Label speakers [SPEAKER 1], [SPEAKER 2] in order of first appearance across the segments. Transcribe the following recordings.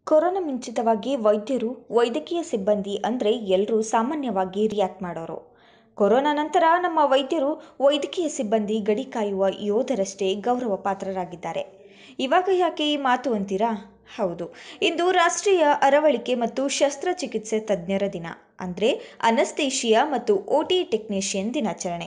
[SPEAKER 1] Corona ಮುಂಚಿತವಾಗಿ ವೈದ್ಯರು ವೈದ್ಯಕೀಯ ಸಿಬ್ಬಂದಿ ಅಂದರೆ ಎಲ್ಲರೂ ಸಾಮಾನ್ಯವಾಗಿ ರಿಯಾಕ್ಟ್ ಮಾಡೋರು ಕೊರೋನಾ ನಂತರ ನಮ್ಮ ವೈದ್ಯರು ವೈದ್ಯಕೀಯ ಸಿಬ್ಬಂದಿ ಗಡಿ ಕಾಯುವ ಯೋಧರಷ್ಟೇ ಗೌರವ ಪಾತ್ರರಾಗಿದ್ದಾರೆ ಇವಾಗ ಯಾಕೆ ಈ ಮಾತು ಅಂತೀರಾ ಹೌದು ಇಂದು ರಾಷ್ಟ್ರೀಯ ಅರವಳಿಕೆ ಮತ್ತು ಶಸ್ತ್ರಚಿಕಿತ್ಸೆ ತಜ್ಞರ ದಿನ ಅಂದರೆ ಅನಸ್ತೇಷಿಯಾ ಮತ್ತು ಒ ಟಿ ಟೆಕ್ನಿಷಿಯನ್ ದಿನಾಚರಣೆ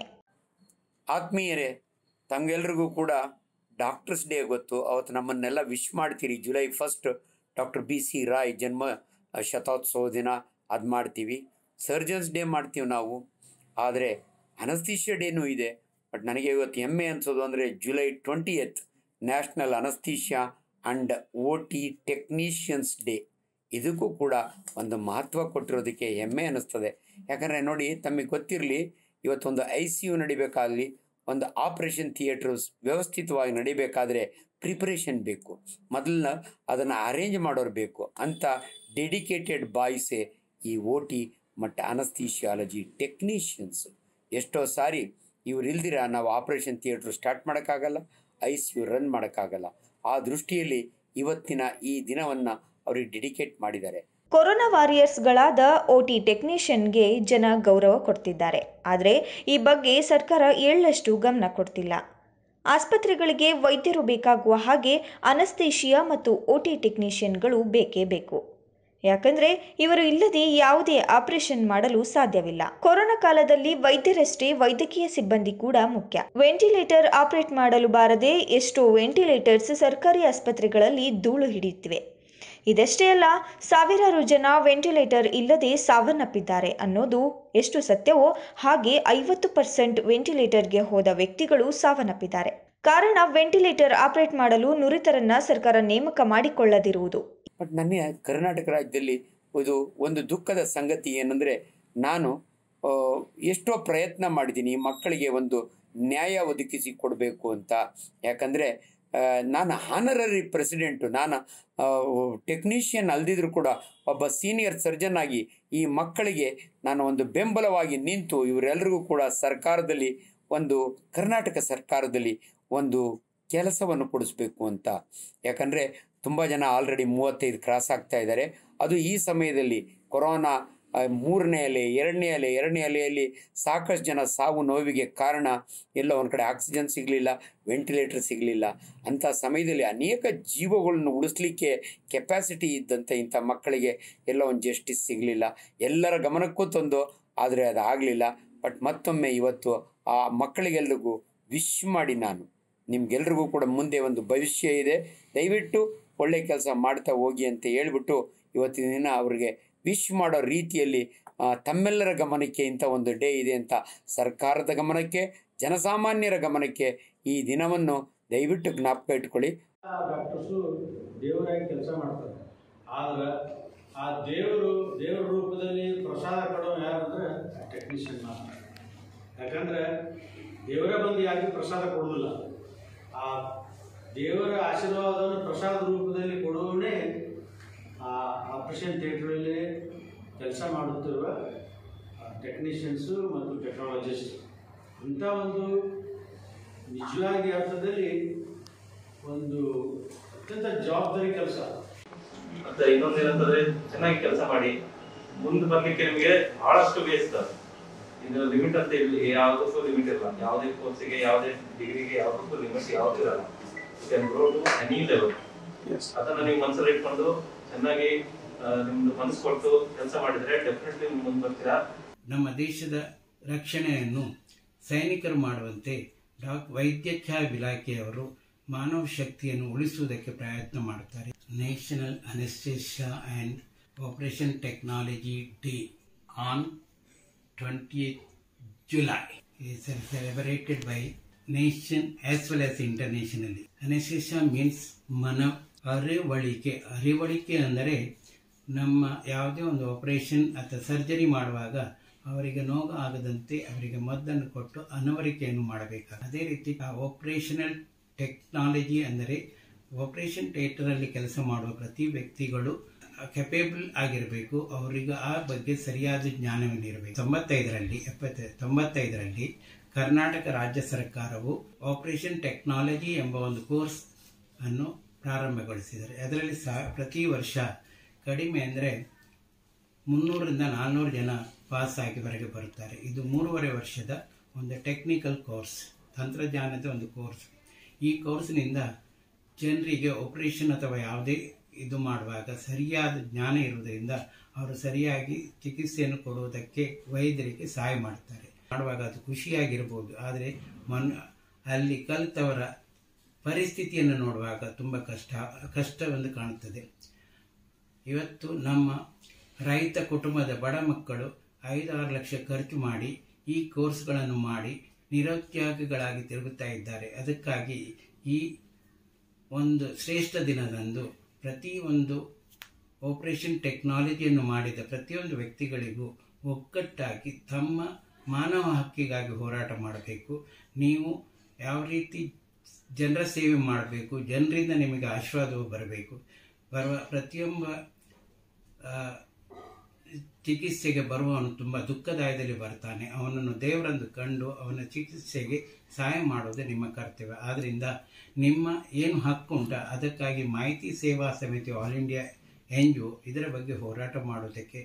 [SPEAKER 2] ಆತ್ಮೀಯರೇ ತಮಗೆಲ್ರಿಗೂ ಕೂಡ ಡಾಕ್ಟರ್ಸ್ ಡೇ ಗೊತ್ತು ಅವತ್ತು ನಮ್ಮನ್ನೆಲ್ಲ ವಿಶ್ ಮಾಡ್ತೀರಿ July first doctor B C Roy ಜನ್ಮ ಶತೋತ್ಸವ ದಿನ ಅದು ಮಾಡ್ತೀವಿ ಸರ್ಜನ್ಸ್ ಡೇ ಮಾಡ್ತೀವಿ ನಾವು ಆದರೆ ಅನಸ್ತೀಷಿಯಾ ಡೇನೂ ಇದೆ ಬಟ್ ನನಗೆ ಇವತ್ತು ಹೆಮ್ಮೆ ಅನಿಸೋದು ಅಂದರೆ July twenty eighth national anaesthesia and O T technicians day ಇದಕ್ಕೂ ಕೂಡ ಒಂದು ಮಹತ್ವ ಕೊಟ್ಟಿರೋದಕ್ಕೆ ಹೆಮ್ಮೆ ಅನ್ನಿಸ್ತದೆ ಯಾಕಂದರೆ ನೋಡಿ ತಮಗೆ ಗೊತ್ತಿರಲಿ ಇವತ್ತೊಂದು ಐ ಸಿ ಯು ನಡಿಬೇಕಾಗಲಿ ಒಂದು ಆಪ್ರೇಷನ್ ಥಿಯೇಟರ್ಸ್ ವ್ಯವಸ್ಥಿತವಾಗಿ ನಡಿಬೇಕಾದ್ರೆ ಪ್ರಿಪರೇಷನ್ ಬೇಕು ಮೊದಲನ್ನ ಅದನ್ನು ಅರೇಂಜ್ ಮಾಡೋರು ಬೇಕು ಅಂಥ ಡೆಡಿಕೇಟೆಡ್ ಬಾಯ್ಸೇ ಈ ಓ ಟಿ ಮತ್ತು ಅನಸ್ತೀಶಿಯಾಲಜಿ ಟೆಕ್ನಿಷಿಯನ್ಸ್ ಎಷ್ಟೋ ಸಾರಿ ಇವ್ರು ಇಲ್ದಿರ ನಾವು ಆಪ್ರೇಷನ್ ಥಿಯೇಟ್ರ್ ಸ್ಟಾರ್ಟ್ ಮಾಡೋಕ್ಕಾಗಲ್ಲ ಐ ಸಿ ಯು ರನ್ ಮಾಡೋಕ್ಕಾಗಲ್ಲ ಆ ದೃಷ್ಟಿಯಲ್ಲಿ ಇವತ್ತಿನ ಈ ದಿನವನ್ನು ಅವ್ರಿಗೆ ಡೆಡಿಕೇಟ್ ಮಾಡಿದ್ದಾರೆ
[SPEAKER 1] ಕೊರೋನಾ ವಾರಿಯರ್ಸ್ಗಳಾದ ಒ ಟಿ ಟೆಕ್ನಿಷಿಯನ್ಗೆ ಜನ ಗೌರವ ಕೊಡ್ತಿದ್ದಾರೆ ಆದರೆ ಈ ಬಗ್ಗೆ ಸರ್ಕಾರ ಎಳ್ಳಷ್ಟು ಗಮನ ಕೊಡ್ತಿಲ್ಲ ಆಸ್ಪತ್ರೆಗಳಿಗೆ ವೈದ್ಯರು ಬೇಕಾಗುವ ಹಾಗೆ ಅನಸ್ತೇಷಿಯಾ ಮತ್ತು ಒ ಟಿ ಟೆಕ್ನಿಷಿಯನ್ಗಳು ಬೇಕೇ ಬೇಕು ಯಾಕಂದ್ರೆ ಇವರು ಇಲ್ಲದೆ ಯಾವುದೇ ಆಪರೇಷನ್ ಮಾಡಲು ಸಾಧ್ಯವಿಲ್ಲ ಕೊರೋನಾ ಕಾಲದಲ್ಲಿ ವೈದ್ಯರಷ್ಟೇ ವೈದ್ಯಕೀಯ ಸಿಬ್ಬಂದಿ ಕೂಡ ಮುಖ್ಯ ವೆಂಟಿಲೇಟರ್ ಆಪರೇಟ್ ಮಾಡಲು ಬಾರದೆ ಎಷ್ಟೋ ವೆಂಟಿಲೇಟರ್ಸ್ ಸರ್ಕಾರಿ ಆಸ್ಪತ್ರೆಗಳಲ್ಲಿ ಧೂಳು ಹಿಡಿಯುತ್ತಿವೆ ಇದಷ್ಟೇ ಅಲ್ಲ ಸಾವಿರಾರು ಜನ ವೆಂಟಿಲೇಟರ್ ಇಲ್ಲದೆ ಸಾವನ್ನಪ್ಪಿದ್ದಾರೆ ಅನ್ನೋದು ಎಷ್ಟು ಸತ್ಯವೋ ಹಾಗೆ ಐವತ್ತು ಪರ್ಸೆಂಟ್ ವೆಂಟಿಲೇಟರ್ಗೆ ಹೋದ ವ್ಯಕ್ತಿಗಳು ಸಾವನ್ನಪ್ಪಿದ್ದಾರೆ ಕಾರಣ ವೆಂಟಿಲೇಟರ್ ಆಪರೇಟ್ ಮಾಡಲು ನುರಿತರನ್ನ ಸರ್ಕಾರ ನೇಮಕ ಮಾಡಿಕೊಳ್ಳದಿರುವುದು
[SPEAKER 2] ಬಟ್ ನನ್ನ ಕರ್ನಾಟಕ ರಾಜ್ಯದಲ್ಲಿ ಇದು ಒಂದು ದುಃಖದ ಸಂಗತಿ ಏನಂದರೆ ನಾನು ಆ, ಎಷ್ಟೋ ಪ್ರಯತ್ನ ಮಾಡಿದ್ದೀನಿ ಈ ಮಕ್ಕಳಿಗೆ ಒಂದು ನ್ಯಾಯ ಒದಗಿಸಿ ಕೊಡಬೇಕು ಅಂತ ಯಾಕಂದರೆ ನಾನು ಹಾನರರಿ ಪ್ರೆಸಿಡೆಂಟು ನಾನು ಟೆಕ್ನಿಷಿಯನ್ ಅಲ್ದಿದ್ರು ಕೂಡ ಒಬ್ಬ ಸೀನಿಯರ್ ಸರ್ಜನ್ ಆಗಿ ಈ ಮಕ್ಕಳಿಗೆ ನಾನು ಒಂದು ಬೆಂಬಲವಾಗಿ ನಿಂತು ಇವರೆಲ್ಲರಿಗೂ ಕೂಡ ಸರ್ಕಾರದಲ್ಲಿ ಒಂದು ಕರ್ನಾಟಕ ಸರ್ಕಾರದಲ್ಲಿ ಒಂದು ಕೆಲಸವನ್ನು ಕೊಡಿಸ್ಬೇಕು ಅಂತ ಯಾಕಂದರೆ ತುಂಬ ಜನ ಆಲ್ರೆಡಿ ಮೂವತ್ತೈದು ಕ್ರಾಸ್ ಆಗ್ತಾ ಇದ್ದಾರೆ ಅದು ಈ ಸಮಯದಲ್ಲಿ ಕೊರೋನಾ ಆ, ಮೂರನೇ ಅಲೆ ಎರಡನೇ ಅಲೆ ಎರಡನೇ ಅಲೆಯಲ್ಲಿ ಸಾಕಷ್ಟು ಜನ ಸಾವು ನೋವಿಗೆ ಕಾರಣ ಎಲ್ಲ ಒಂದು ಕಡೆ ಆಕ್ಸಿಜನ್ ಸಿಗಲಿಲ್ಲ ವೆಂಟಿಲೇಟರ್ ಸಿಗಲಿಲ್ಲ ಅಂಥ ಸಮಯದಲ್ಲಿ ಅನೇಕ ಜೀವಗಳನ್ನು ಉಳಿಸ್ಲಿಕ್ಕೆ ಕೆಪಾಸಿಟಿ ಇದ್ದಂಥ ಇಂಥ ಮಕ್ಕಳಿಗೆ ಎಲ್ಲ ಒಂದು ಜಸ್ಟಿಸ್ ಸಿಗಲಿಲ್ಲ ಎಲ್ಲರ ಗಮನಕ್ಕೂ ತಂದು ಆದರೆ ಅದು ಆಗಲಿಲ್ಲ ಬಟ್ ಮತ್ತೊಮ್ಮೆ ಇವತ್ತು ಆ ಮಕ್ಕಳಿಗೆಲ್ರಿಗೂ ವಿಶ್ ಮಾಡಿ ನಾನು ನಿಮ್ಗೆಲ್ರಿಗೂ ಕೂಡ ಮುಂದೆ ಒಂದು ಭವಿಷ್ಯ ಇದೆ ದಯವಿಟ್ಟು ಒಳ್ಳೆ ಕೆಲಸ ಮಾಡ್ತಾ ಹೋಗಿ ಅಂತ ಹೇಳ್ಬಿಟ್ಟು ಇವತ್ತಿನ ದಿನ ಅವ್ರಿಗೆ ವಿಶ್ ಮಾಡೋ ರೀತಿಯಲ್ಲಿ ಆ, ತಮ್ಮೆಲ್ಲರ ಗಮನಕ್ಕೆ ಇಂಥ ಒಂದು ಡೇ ಇದೆ ಅಂತ ಸರ್ಕಾರದ ಗಮನಕ್ಕೆ ಜನಸಾಮಾನ್ಯರ ಗಮನಕ್ಕೆ ಈ ದಿನವನ್ನು ದಯವಿಟ್ಟು ಜ್ಞಾಪಕ ಇಟ್ಕೊಳ್ಳಿ
[SPEAKER 3] ಡಾಕ್ಟರ್ಸು ದೇವರಾಗಿ ಕೆಲಸ ಮಾಡ್ತಾರೆ ಆದ್ರೆ ಆ ದೇವರು ದೇವರ ರೂಪದಲ್ಲಿ ಪ್ರಸಾದ ಕೊಡೋ ಯಾರಂದ್ರೆ ಟೆಕ್ನಿಷಿಯನ್ ಮಾತ್ರ ಯಾಕಂದ್ರೆ ದೇವರೇ ಬಂದು ಯಾಕೆ ಪ್ರಸಾದ ಕೊಡೋದಿಲ್ಲ ಆ ದೇವರ ಆಶೀರ್ವಾದವನ್ನು ಪ್ರಸಾದ ರೂಪದಲ್ಲಿ ಕೊಡುವವನೇ ಆ ಆಪರೇಷನ್ ಥಿಯೇಟ್ರಲ್ಲಿ ಕೆಲಸ ಮಾಡುತ್ತಿರುವ ಟೆಕ್ನಿಷಿಯನ್ಸು ಮತ್ತು ಟೆಕ್ನಾಲಜಿಸ್ಟ್ ಇಂಥ ಒಂದು ನಿಜವಾಗಿ ಅರ್ಥದಲ್ಲಿ ಒಂದು ಅತ್ಯಂತ ಜವಾಬ್ದಾರಿ ಕೆಲಸ
[SPEAKER 4] ಮತ್ತೆ ಇನ್ನೊಂದು ಏನಂತಂದ್ರೆ ಚೆನ್ನಾಗಿ ಕೆಲಸ ಮಾಡಿ ಮುಂದೆ ಬರ್ಲಿಕ್ಕೆ ನಿಮಗೆ ಬಹಳಷ್ಟು ಬೇಯಿಸ್ತದೆ ಇದು ಲಿಮಿಟ್ ಅಂತ ಇಲ್ಲಿ ಯಾವುದಕ್ಕೂ ಲಿಮಿಟ್ ಇಲ್ಲ ಯಾವುದೇ ಕೋರ್ಸಿಗೆ ಯಾವುದೇ ಡಿಗ್ರಿಗೆ ಯಾವುದಕ್ಕೂ ಲಿಮಿಟ್ ಯಾವ್ದು ಇರಲ್ಲ can grow to any level ಅದನ್ನ ನೀವು ಮನಸ್ಸಲ್ಲಿ ಇಟ್ಕೊಂಡು ಚೆನ್ನಾಗಿ ಆ, ನಿಮ್ದು ಮನಸ್ಸು ಕೊಟ್ಟು ಕೆಲಸ ಮಾಡಿದ್ರೆ ಡೆಫಿನೆಟ್ಲಿ ನೀವು ಮುಂದೆ ಬರ್ತೀರಾ
[SPEAKER 5] ನಮ್ಮ ದೇಶದ ರಕ್ಷಣೆಯನ್ನು ಸೈನಿಕರು ಮಾಡುವಂತೆ ಡಾಕ್ ವೈದ್ಯಕೀಯ ಇಲಾಖೆಯವರು ಮಾನವ ಶಕ್ತಿಯನ್ನು ಉಳಿಸುವುದಕ್ಕೆ ಪ್ರಯತ್ನ ಮಾಡುತ್ತಾರೆ national anaesthesia and operation technology day on twenty July is celebrated by nation as well as internationally. Anesthesia means ಮನ ಅರಿವಳಿಕೆ ಅರಿವಳಿಕೆ ಅಂದರೆ ನಮ್ಮ ಯಾವುದೇ ಒಂದು ಆಪರೇಷನ್ ಅಥವಾ ಸರ್ಜರಿ ಮಾಡುವಾಗ ಅವರಿಗೆ ನೋವು ಆಗದಂತೆ ಅವರಿಗೆ ಮದ್ದನ್ನು ಕೊಟ್ಟು ಅನವರಿಕೆಯನ್ನು ಮಾಡಬೇಕು ಅದೇ ರೀತಿ ಆ ಆಪರೇಷನಲ್ ಟೆಕ್ನಾಲಜಿ ಅಂದರೆ ಆಪರೇಷನ್ ಥಿಯೇಟರಲ್ಲಿ ಕೆಲಸ ಮಾಡುವ ಪ್ರತಿ ವ್ಯಕ್ತಿಗಳು ಕೆಪೇಬಲ್ ಆಗಿರಬೇಕು ಅವರಿಗೆ ಆ ಬಗ್ಗೆ ಸರಿಯಾದ ಜ್ಞಾನವಿರಬೇಕು ತೊಂಬತ್ತೈದರಲ್ಲಿ ಎಪ್ಪತ್ತ ತೊಂಬತ್ತೈದರಲ್ಲಿ ಕರ್ನಾಟಕ ರಾಜ್ಯ ಸರ್ಕಾರವು ಆಪರೇಷನ್ ಟೆಕ್ನಾಲಜಿ ಎಂಬ ಒಂದು ಕೋರ್ಸ್ ಅನ್ನು ಪ್ರಾರಂಭಗೊಳಿಸಿದ್ದಾರೆ ಅದರಲ್ಲಿ ಸಹ ಪ್ರತಿ ವರ್ಷ ಕಡಿಮೆ ಅಂದರೆ ಮುನ್ನೂರರಿಂದ ನಾಲ್ನೂರು ಜನ ಪಾಸ್ ಆಗಿ ಹೊರಗೆ ಬರುತ್ತಾರೆ ಇದು ಮೂರುವರೆ ವರ್ಷದ ಒಂದು ಟೆಕ್ನಿಕಲ್ ಕೋರ್ಸ್ ತಂತ್ರಜ್ಞಾನದ ಒಂದು ಕೋರ್ಸ್ ಈ ಕೋರ್ಸ್ನಿಂದ ಜನರಿಗೆ ಆಪರೇಷನ್ ಅಥವಾ ಯಾವುದೇ ಇದು ಮಾಡುವಾಗ ಸರಿಯಾದ ಜ್ಞಾನ ಇರುವುದರಿಂದ ಅವರು ಸರಿಯಾಗಿ ಚಿಕಿತ್ಸೆಯನ್ನು ಕೊಡುವುದಕ್ಕೆ ವೈದ್ಯರಿಗೆ ಸಹಾಯ ಮಾಡುತ್ತಾರೆ ಮಾಡುವಾಗ ಅದು ಖುಷಿಯಾಗಿರ್ಬೋದು ಆದರೆ ಮನ್ ಅಲ್ಲಿ ಕಲಿತವರ ಪರಿಸ್ಥಿತಿಯನ್ನು ನೋಡುವಾಗ ತುಂಬ ಕಷ್ಟ ಕಷ್ಟವೆಂದು ಕಾಣುತ್ತದೆ ಇವತ್ತು ನಮ್ಮ ರೈತ ಕುಟುಂಬದ ಬಡ ಮಕ್ಕಳು ಐದಾರು ಲಕ್ಷ ಖರ್ಚು ಮಾಡಿ ಈ ಕೋರ್ಸ್ಗಳನ್ನು ಮಾಡಿ ನಿರುದ್ಯೋಗಿಗಳಾಗಿ ತಿರುಗುತ್ತಾ ಇದ್ದಾರೆ ಅದಕ್ಕಾಗಿ ಈ ಒಂದು ಶ್ರೇಷ್ಠ ದಿನದಂದು ಪ್ರತಿಯೊಂದು ಆಪರೇಷನ್ ಟೆಕ್ನಾಲಜಿಯನ್ನು ಮಾಡಿದ ಪ್ರತಿಯೊಂದು ವ್ಯಕ್ತಿಗಳಿಗೂ ಒಗ್ಗಟ್ಟಾಗಿ ತಮ್ಮ ಮಾನವ ಹಕ್ಕಿಗಾಗಿ ಹೋರಾಟ ಮಾಡಬೇಕು ನೀವು ಯಾವ ರೀತಿ ಜನರ ಸೇವೆ ಮಾಡಬೇಕು ಜನರಿಂದ ನಿಮಗೆ ಆಶೀರ್ವಾದವು ಬರಬೇಕು ಬರುವ ಪ್ರತಿಯೊಬ್ಬ ಆ, ಚಿಕಿತ್ಸೆಗೆ ಬರುವವನು ತುಂಬ ದುಃಖದಾಯದಲ್ಲಿ ಬರ್ತಾನೆ ಅವನನ್ನು ದೇವರಂದು ಕಂಡು ಅವನ ಚಿಕಿತ್ಸೆಗೆ ಸಹಾಯ ಮಾಡುವುದು ನಿಮ್ಮ ಕರ್ತವ್ಯ ಆದ್ದರಿಂದ ನಿಮ್ಮ ಏನು ಹಕ್ಕುಂಟ ಅದಕ್ಕಾಗಿ ಮಾಹಿತಿ ಸೇವಾ ಸಮಿತಿ all India N G O ಇದರ ಬಗ್ಗೆ ಹೋರಾಟ ಮಾಡುವುದಕ್ಕೆ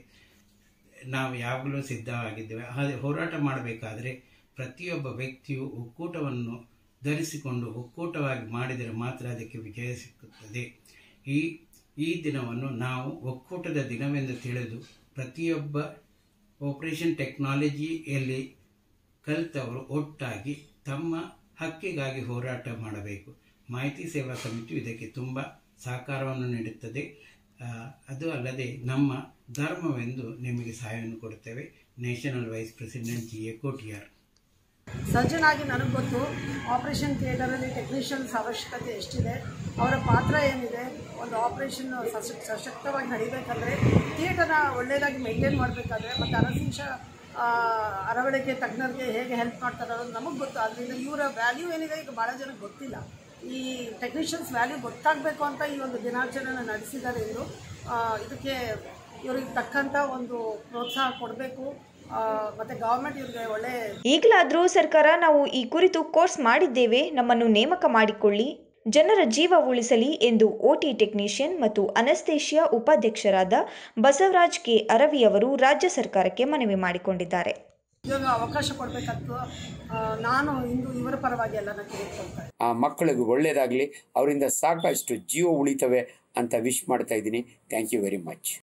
[SPEAKER 5] ನಾವು ಯಾವಾಗಲೂ ಸಿದ್ಧವಾಗಿದ್ದೇವೆ ಹಾಗೆ ಹೋರಾಟ ಮಾಡಬೇಕಾದರೆ ಪ್ರತಿಯೊಬ್ಬ ವ್ಯಕ್ತಿಯು ಒಕ್ಕೂಟವನ್ನು ಧರಿಸಿಕೊಂಡು ಒಕ್ಕೂಟವಾಗಿ ಮಾಡಿದರೆ ಮಾತ್ರ ಅದಕ್ಕೆ ವಿಜಯ ಸಿಕ್ಕುತ್ತದೆ ಈ ಈ ದಿನವನ್ನು ನಾವು ಒಕ್ಕೂಟದ ದಿನವೆಂದು ತಿಳಿದು ಪ್ರತಿಯೊಬ್ಬ ಆಪರೇಷನ್ ಟೆಕ್ನಾಲಜಿಯಲ್ಲಿ ಕಲಿತವರು ಒಟ್ಟಾಗಿ ತಮ್ಮ ಹಕ್ಕಿಗಾಗಿ ಹೋರಾಟ ಮಾಡಬೇಕು ಮಾಹಿತಿ ಸೇವಾ ಸಮಿತಿಯು ಇದಕ್ಕೆ ತುಂಬ ಸಹಕಾರವನ್ನು ನೀಡುತ್ತದೆ ಆ, ಅದು ಅಲ್ಲದೆ ನಮ್ಮ ಧರ್ಮವೆಂದು ನಿಮಗೆ ಸಹಾಯವನ್ನು ಕೊಡುತ್ತೇವೆ national vice president G A Kotiyar
[SPEAKER 6] surgeon ಆಗಿ ನನಗೆ ಗೊತ್ತು ಆಪರೇಷನ್ ಥಿಯೇಟರಲ್ಲಿ ಟೆಕ್ನಿಷಿಯನ್ಸ್ ಅವಶ್ಯಕತೆ ಎಷ್ಟಿದೆ ಅವರ ಪಾತ್ರ ಏನಿದೆ ಒಂದು ಆಪರೇಷನ್ ಸಶ ಸಶಕ್ತವಾಗಿ ನಡಿಬೇಕಂದ್ರೆ ಥಿಯೇಟರ್ನ ಒಳ್ಳೆಯದಾಗಿ ಮೇಂಟೈನ್ ಮಾಡಬೇಕಾದ್ರೆ ಮತ್ತು ಅನಶಿಂಶ ಅರವಳಿಕೆ ತಜ್ಞರಿಗೆ ಹೇಗೆ ಹೆಲ್ಪ್ ಮಾಡ್ತಾರೆ ಅನ್ನೋದು ನಮಗೆ ಗೊತ್ತು ಅದರಿಂದ ಇವರ ವ್ಯಾಲ್ಯೂ ಏನಿದೆ ಈಗ ಭಾಳ ಜನಕ್ಕೆ ಗೊತ್ತಿಲ್ಲ ಈ ಟೆಕ್ನಿಷಿಯನ್ಸ್ ವ್ಯಾಲ್ಯೂ ಗೊತ್ತಾಗಬೇಕು ಅಂತ ಈ ಒಂದು ದಿನಾಚರಣೆ ನಡೆಸಿದ್ದಾರೆ ಇವರು ಇದಕ್ಕೆ ಇವ್ರಿಗೆ ತಕ್ಕಂಥ ಒಂದು ಪ್ರೋತ್ಸಾಹ ಕೊಡಬೇಕು ಮತ್ತು ಗೌರ್ಮೆಂಟ್ ಇವ್ರಿಗೆ ಒಳ್ಳೆ
[SPEAKER 1] ಈಗಲಾದರೂ ಸರ್ಕಾರ ನಾವು ಈ ಕುರಿತು ಕೋರ್ಸ್ ಮಾಡಿದ್ದೇವೆ ನಮ್ಮನ್ನು ನೇಮಕ ಮಾಡಿಕೊಳ್ಳಿ ಜನರ ಜೀವ ಉಳಿಸಲಿ ಎಂದು ಓಟಿ ಟೆಕ್ನಿಷಿಯನ್ ಮತ್ತು ಅನಸ್ತೇಷಿಯಾ ಉಪಾಧ್ಯಕ್ಷರಾದ ಬಸವರಾಜ್ ಕೆ ಅರವಿ ಅವರು ರಾಜ್ಯ ಸರ್ಕಾರಕ್ಕೆ ಮನವಿ ಮಾಡಿಕೊಂಡಿದ್ದಾರೆ
[SPEAKER 6] ಉದ್ಯೋಗ ಅವಕಾಶ ಕೊಡಬೇಕಂತ ನಾನು ಇಂದು ಇವರ ಪರವಾಗಿ ಎಲ್ಲ ನಾನು ಕೇಳ್ಕೊಳ್ತಾ
[SPEAKER 2] ಆ ಮಕ್ಕಳಿಗೆ ಒಳ್ಳೆಯದಾಗಲಿ ಅವರಿಂದ ಸಾಕಷ್ಟು ಜೀವ ಉಳಿತವೆ ಅಂತ ವಿಶ್ ಮಾಡ್ತಾ ಇದ್ದೀನಿ ಥ್ಯಾಂಕ್ ಯು ವೆರಿ ಮಚ್